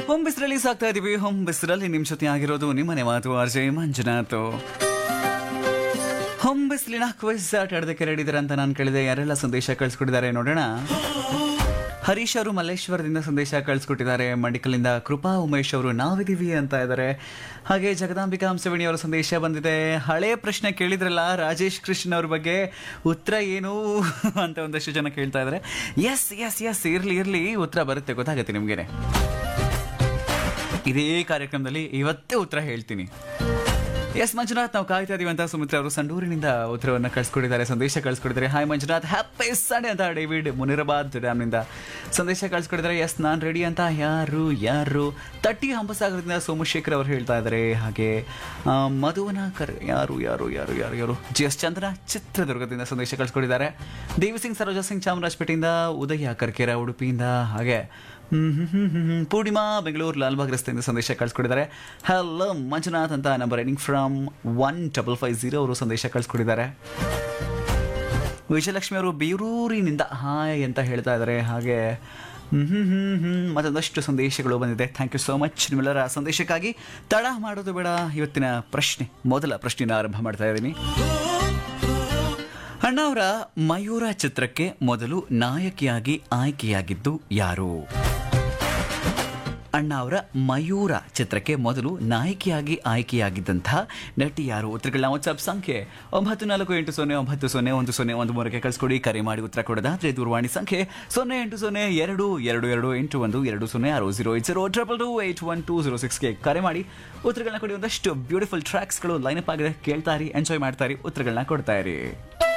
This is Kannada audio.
ಹೋಮ್ ಬಿಸಿಲಲ್ಲಿ ಸಾಕ್ತಾ ಇದೀವಿ ಹೋಮ್ ಬಿಸಿಲಲ್ಲಿ ನಿಮ್ ಜೊತೆ ಆಗಿರೋದು ನಿಮ್ಮನೆ ಮಾತು ಅರ್ಜಯ್ ಮಂಜುನಾಥ್ ಹೋಮ್ ಬಿಸಿಲಿನ ಕ್ವಿಸ್ ಆಟ ಆಡೋದಕ್ಕೆ ರೆಡಿ ಇದ್ದಾರೆ ಅಂತ ನಾನು ಕೇಳಿದೆ ಯಾರೆಲ್ಲ ಸಂದೇಶ ಕಳಿಸ್ಕೊಟ್ಟಿದ್ದಾರೆ ನೋಡೋಣ ಹರೀಶ್ ಅವರು ಮಲ್ಲೇಶ್ವರದಿಂದ ಸಂದೇಶ ಕಳಿಸ್ಕೊಟ್ಟಿದ್ದಾರೆ ಮಂಡಿಕಲಿಂದ ಕೃಪಾ ಉಮೇಶ್ ಅವರು ನಾವಿದೀವಿ ಅಂತ ಇದ್ದಾರೆ ಹಾಗೆ ಜಗದಾಂಬಿಕಾ ಹಂಸವೇಣಿ ಅವರ ಸಂದೇಶ ಬಂದಿದೆ ಹಳೆ ಪ್ರಶ್ನೆ ಕೇಳಿದ್ರಲ್ಲ ರಾಜೇಶ್ ಕೃಷ್ಣ ಅವ್ರ ಬಗ್ಗೆ ಉತ್ತರ ಏನು ಅಂತ ಒಂದಷ್ಟು ಜನ ಕೇಳ್ತಾ ಇದ್ದಾರೆ ಎಸ್ ಎಸ್ ಎಸ್ ಇರ್ಲಿ ಇರ್ಲಿ ಉತ್ತರ ಬರುತ್ತೆ ಗೊತ್ತಾಗುತ್ತೆ ನಿಮ್ಗೆನೆ ಇದೇ ಕಾರ್ಯಕ್ರಮದಲ್ಲಿ ಇವತ್ತೇ ಉತ್ತರ ಹೇಳ್ತೀನಿ ಎಸ್ ಮಂಜುನಾಥ್ ನಾವು ಕಾಯ್ತಾ ಇದೀವಿ ಅಂತ ಸುಮಿತ್ರ ಅವರು ಸಂಡೂರಿನಿಂದ ಉತ್ತರವನ್ನು ಕಳ್ಸಿಕೊಟ್ಟಿದ್ದಾರೆ ಸಂದೇಶ ಕಳ್ಸಿಕೊಟ್ಟಿದ್ದಾರೆ ಹಾಯ್ ಮಂಜುನಾಥ್ ಹ್ಯಾಪಿ ಸಂಡೇ ಅಂತ ಡೇವಿಡ್ ಮುನಿರಾಬಾದ್ ಡ್ಯಾಮ್ನಿಂದ ಸಂದೇಶ ಕಳ್ಸಿಕೊಟ್ಟಿದ್ದಾರೆ ಎಸ್ ನಾನು ರೆಡಿ ಅಂತ ಯಾರು ಯಾರು ತಟ್ಟಿ ಹಂಪಸಾಗರದಿಂದ ಸೋಮಶೇಖರ್ ಅವರು ಹೇಳ್ತಾ ಇದ್ದಾರೆ ಹಾಗೆ ಆ, ಮಧುವನ ಕರ್ ಯಾರು ಯಾರು ಯಾರು ಯಾರು ಯಾರು ಜಿ ಎಸ್ ಚಂದ್ರ ಚಿತ್ರದುರ್ಗದಿಂದ ಸಂದೇಶ ಕಳ್ಸಿಕೊಟ್ಟಿದ್ದಾರೆ ದೇವಿ ಸಿಂಗ್ ಸರೋಜಾ ಸಿಂಗ್ ಚಾಮರಾಜಪೇಟೆಯಿಂದ ಉದಯ ಕರ್ಕೇರ ಉಡುಪಿಯಿಂದ ಹಾಗೆ ಹ್ಮ್ ಹ್ಮ್ ಹ್ಮ್ ಹ್ಮ್ ಹ್ಮ್. ಪೂರ್ಣಿಮಾ ಬೆಂಗಳೂರು ಲಾಲ್ಬಾಗ್ ರಸ್ತೆಯಿಂದ ಸಂದೇಶ ಕಳಿಸ್ಕೊಟ್ಟಿದ್ದಾರೆ ಹಲೋ ಮಂಜುನಾಥ್ ಅಂತ number riding from one double five zero ಅವರು ಸಂದೇಶ ಕಳಿಸ್ಕೊಟ್ಟಿದ್ದಾರೆ ವಿಜಯಲಕ್ಷ್ಮಿ ಅವರು ಬೀರೂರಿನಿಂದ ಹಾಯ್ ಅಂತ ಹೇಳ್ತಾ ಇದ್ದಾರೆ ಹಾಗೆ ಹ್ಮ್ ಹ್ಮ್ ಹ್ಮ್ ಹ್ಮ್ ಮತ್ತೊಂದಷ್ಟು ಸಂದೇಶಗಳು ಬಂದಿದೆ ಥ್ಯಾಂಕ್ ಯು ಸೋ ಮಚ್ ನಿಮ್ಮೆಲ್ಲರ ಸಂದೇಶಕ್ಕಾಗಿ ತಡ ಮಾಡೋದು ಬೇಡ ಇವತ್ತಿನ ಪ್ರಶ್ನೆ ಮೊದಲ ಪ್ರಶ್ನೆನ ಆರಂಭ ಮಾಡ್ತಾ ಇದ್ದೀನಿ ಅಣ್ಣ ಅವರ ಮಯೂರ ಚಿತ್ರಕ್ಕೆ ಮೊದಲು ನಾಯಕಿಯಾಗಿ ಆಯ್ಕೆಯಾಗಿದ್ದು ಯಾರು ಅಣ್ಣ ಅವರ ಮಯೂರ ಚಿತ್ರಕ್ಕೆ ಮೊದಲು ನಾಯಕಿಯಾಗಿ ಆಯ್ಕೆಯಾಗಿದ್ದಂತಹ ನಟಿ ಯಾರು ಉತ್ತರಗಳನ್ನ ವಾಟ್ಸ್ಆಪ್ ಸಂಖ್ಯೆ ಒಂಬತ್ತು ನಾಲ್ಕು ಎಂಟು ಸೊನ್ನೆ ಒಂಬತ್ತು ಸೊನ್ನೆ ಒಂದು ಸೊನ್ನೆ ಒಂದು ಮೂರಕ್ಕೆ ಕಳಿಸ್ಕೊಡಿ ಕರೆ ಮಾಡಿ ಉತ್ತರ ಕೊಡೋದಾದ್ರೆ ದೂರವಾಣಿ ಸಂಖ್ಯೆ ಸೊನ್ನೆ ಎಂಟು ಸೊನ್ನೆ ಎರಡು ಎರಡು ಎರಡು ಎಂಟು ಒಂದು ಎರಡು ಸೊನ್ನೆ ಆರು zero eight zero triple two eight one two zero ಸಿಕ್ಸ್ಗೆ ಕರೆ ಮಾಡಿ ಉತ್ತರಗಳನ್ನ ಕೊಡಿ ಒಂದಷ್ಟು ಬ್ಯೂಟಿಫುಲ್ ಟ್ರ್ಯಾಕ್ಸ್ಗಳು ಲೈನಪ್ ಆಗಿದೆ ಕೇಳ್ತಾ ಇರಿ ಎಂಜಾಯ್ ಮಾಡ್ತಾ ಇರಿ ಉತ್ತರಗಳನ್ನ ಕೊಡ್ತಾ ಇರಿ